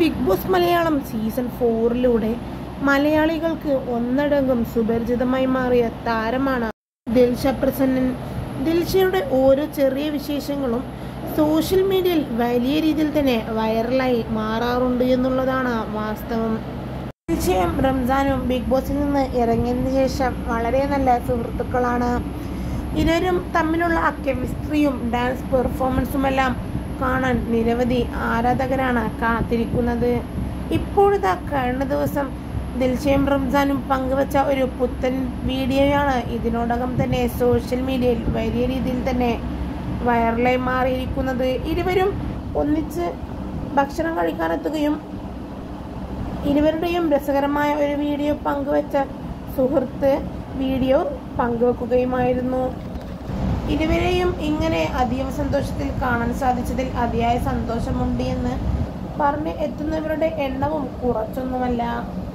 big boss Malayalam season ഫോറിലൂടെ മലയാളികൾക്ക് ഒന്നടങ്കം സുപരിചിതമായി മാറിയ താരമാണ് ദിൽഷ പ്രസന്നൻ ദിൽഷയുടെ ഓരോ ചെറിയ വിശേഷങ്ങളും സോഷ്യൽ മീഡിയയിൽ വലിയ രീതിയിൽ തന്നെ വൈറലായി മാറാറുണ്ട് എന്നുള്ളതാണ് വാസ്തവം ദിൽഷയും റംസാനും ബിഗ് ബോസിൽ നിന്ന് ഇറങ്ങിയതിനു ശേഷം വളരെ നല്ല സുഹൃത്തുക്കളാണ് ഇരുവരും തമ്മിലുള്ള ആ കെമിസ്ട്രിയും ഡാൻസ് പെർഫോമൻസുമെല്ലാം കാണാൻ നിരവധി ആരാധകരാണ് കാത്തിരിക്കുന്നത് ഇപ്പോഴിതാ കഴിഞ്ഞ ദിവസം ദിൽഷയും റംസാനും പങ്കുവച്ച ഒരു പുത്തൻ വീഡിയോയാണ് ഇതിനോടകം തന്നെ സോഷ്യൽ മീഡിയയിൽ വലിയ രീതിയിൽ തന്നെ വൈറലായി മാറിയിരിക്കുന്നത് ഇരുവരും ഒന്നിച്ച് ഭക്ഷണം കഴിക്കാനെത്തുകയും ഇരുവരുടെയും രസകരമായ ഒരു വീഡിയോ പങ്കുവച്ച സുഹൃത്ത് വീഡിയോ പങ്കുവെക്കുകയുമായിരുന്നു ഇരുവരെയും ഇങ്ങനെ അതീവ സന്തോഷത്തിൽ കാണാൻ സാധിച്ചതിൽ അതിയായ സന്തോഷമുണ്ട് എന്ന് പറഞ്ഞ് എത്തുന്നവരുടെ എണ്ണവും കുറച്ചൊന്നുമല്ല